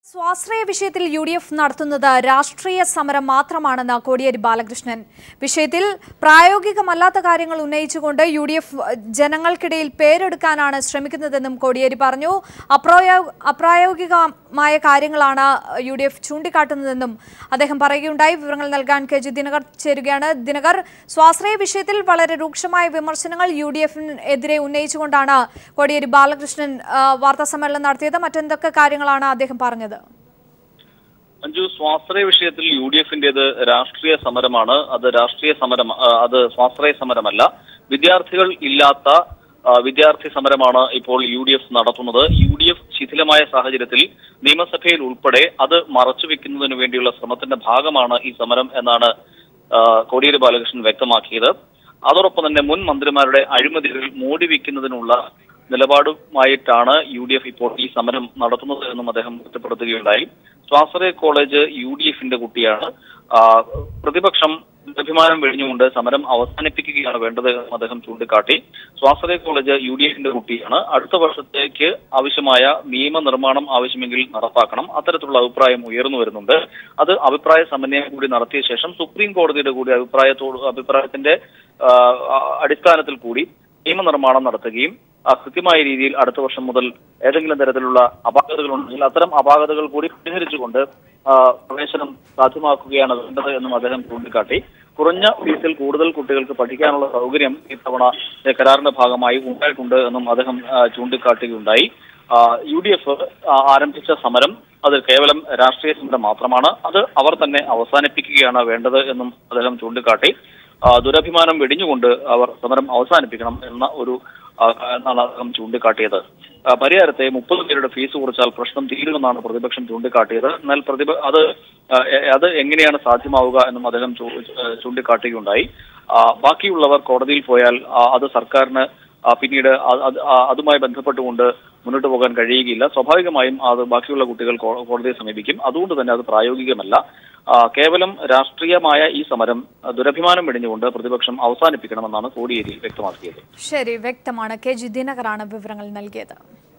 സ്വാശ്രയ വിഷയത്തിൽ U D F നടത്തുന്നത് രാഷ്ട്രീയ സമരം മാത്രമാണെന്ന് കോടിയേരി ബാലകൃഷ്ണൻ വിഷയത്തിൽ പ്രായോഗികമല്ലാത്ത കാര്യങ്ങൾ ഉന്നയിച്ചുകൊണ്ട് യു ഡി എഫ് ജനങ്ങൾക്കിടയിൽ പേരെടുക്കാനാണ് ശ്രമിക്കുന്നതെന്നും കോടിയേരി പറഞ്ഞു അപ്രായോ അപ്രായോഗികമായ കാര്യങ്ങളാണ് യു ഡി എഫ് ചൂണ്ടിക്കാട്ടുന്നതെന്നും അദ്ദേഹം പറയുകയുണ്ടായി വിവരങ്ങൾ നൽകാൻ കെ ജി ദിനകർ ചേരുകയാണ് ദിനകർ സ്വാശ്രയ വിഷയത്തിൽ വളരെ രൂക്ഷമായ വിമർശനങ്ങൾ യു ഡി എഫിനെതിരെ ഉന്നയിച്ചുകൊണ്ടാണ് കോടിയേരി ബാലകൃഷ്ണൻ ആ, വാർത്താസമ്മേളനം നടത്തിയത് മറ്റെന്തൊക്കെ കാര്യങ്ങളാണ് അദ്ദേഹം പറഞ്ഞത് അഞ്ജു സ്വാശ്രയ വിഷയത്തിൽ യു ഡി എഫിന്റേത് രാഷ്ട്രീയ സമരമാണ് അത് രാഷ്ട്രീയ സമരം ആ, അത് സ്വാശ്രയ സമരമല്ല വിദ്യാർത്ഥികൾ ഇല്ലാത്ത ആ, വിദ്യാർത്ഥി സമരമാണ് ഇപ്പോൾ യു ഡി എഫ് നടത്തുന്നത് യു ഡി എഫ് ശിഥിലമായ സാഹചര്യത്തിൽ നിയമസഭയിൽ ഉൾപ്പെടെ അത് മറച്ചുവെക്കുന്നതിന് വേണ്ടിയുള്ള ശ്രമത്തിന്റെ ഭാഗമാണ് ഈ സമരം എന്നാണ് ആ, കോടിയേരി ബാലകൃഷ്ണൻ വ്യക്തമാക്കിയത് അതോടൊപ്പം തന്നെ മുൻ മന്ത്രിമാരുടെ അഴിമതികൾ മൂടിവെക്കുന്നതിനുള്ള നിലപാടുമായിട്ടാണ് യു ഡി എഫ് ഇപ്പോൾ ഈ സമരം നടത്തുന്നത് എന്നും അദ്ദേഹം കുറ്റപ്പെടുത്തുകയുണ്ടായി സ്വാശ്രയ കോളേജ് യു ഡി എഫിന്റെ കുട്ടിയാണ് ആ, പ്രതിപക്ഷം അഭിമാനം വെടിഞ്ഞുകൊണ്ട് സമരം അവസാനിപ്പിക്കുകയാണ് വേണ്ടത് എന്നും അദ്ദേഹം ചൂണ്ടിക്കാട്ടി സ്വാശ്രയ കോളേജ് യു ഡി എഫിന്റെ കുട്ടിയാണ് അടുത്ത വർഷത്തേക്ക് ആവശ്യമായ നിയമനിർമ്മാണം ആവശ്യമെങ്കിൽ നടപ്പാക്കണം അത്തരത്തിലുള്ള അഭിപ്രായം ഉയർന്നു വരുന്നുണ്ട് അത് അഭിപ്രായ സമന്വയം കൂടി നടത്തിയ ശേഷം സുപ്രീം കോടതിയുടെ കൂടി അഭിപ്രായത്തോട് അഭിപ്രായത്തിന്റെ ആ, ആ, അടിസ്ഥാനത്തിൽ കൂടി നിയമനിർമ്മാണം നടത്തുകയും ആ കൃത്യമായ രീതിയിൽ അടുത്ത വർഷം മുതൽ ഏതെങ്കിലും തരത്തിലുള്ള അപാകതകൾ ഉണ്ടെങ്കിൽ അത്തരം അപാകതകൾ കൂടി പരിഹരിച്ചുകൊണ്ട് ആ, പ്രവേശനം സാധ്യമാക്കുകയാണ് വേണ്ടത് എന്നും അദ്ദേഹം ചൂണ്ടിക്കാട്ടി കുറഞ്ഞ ഫീസിൽ കൂടുതൽ കുട്ടികൾക്ക് പഠിക്കാനുള്ള സൗകര്യം ഇത്തവണ ഈ കരാറിന്റെ ഭാഗമായി ഉണ്ടായിട്ടുണ്ട് എന്നും അദ്ദേഹം ആ, ചൂണ്ടിക്കാട്ടുകയുണ്ടായി യു ഡി എഫ് ആരംഭിച്ച സമരം അത് കേവലം രാഷ്ട്രീയ സമരം മാത്രമാണ് അത് അവർ തന്നെ അവസാനിപ്പിക്കുകയാണ് വേണ്ടത് എന്നും അദ്ദേഹം ചൂണ്ടിക്കാട്ടി ആ, ദുരഭിമാനം വെടിഞ്ഞുകൊണ്ട് അവർ സമരം അവസാനിപ്പിക്കണം എന്ന ഒരു ആ, എന്നാണ് അദ്ദേഹം ചൂണ്ടിക്കാട്ടിയത് ആ, പരിഹാരത്തെ മുപ്പത് പേരുടെ ഫീസ് കുറച്ചാൽ പ്രശ്നം തീരുമെന്നാണ് പ്രതിപക്ഷം ചൂണ്ടിക്കാട്ടിയത് എന്നാൽ പ്രതിപ അത് ആ, എ- അത് എങ്ങനെയാണ് സാധ്യമാവുക എന്നും അദ്ദേഹം ചൂ- ആ, ചൂണ്ടിക്കാട്ടുകയുണ്ടായി ആ, ബാക്കിയുള്ളവർ കോടതിയിൽ പോയാൽ ആ, അത് സർക്കാരിന് ആ, പിന്നീട് അത് അത് ആ, അതുമായി ബന്ധപ്പെട്ടുകൊണ്ട് മുന്നോട്ട് പോകാൻ കഴിയുകയില്ല സ്വാഭാവികമായും അത് ബാക്കിയുള്ള കുട്ടികൾ കോ- കോടതിയെ സമീപിക്കും അതുകൊണ്ട് തന്നെ അത് പ്രായോഗികമല്ല ആ, കേവലം രാഷ്ട്രീയമായ ഈ സമരം ആ, ദുരഭിമാനം വെടിഞ്ഞുകൊണ്ട് പ്രതിപക്ഷം അവസാനിപ്പിക്കണമെന്നാണ് കോടിയേരി വ്യക്തമാക്കിയത് ശരി വ്യക്തമാണ് കെ ജി ദിനകറാണ് വിവരങ്ങൾ നൽകിയത്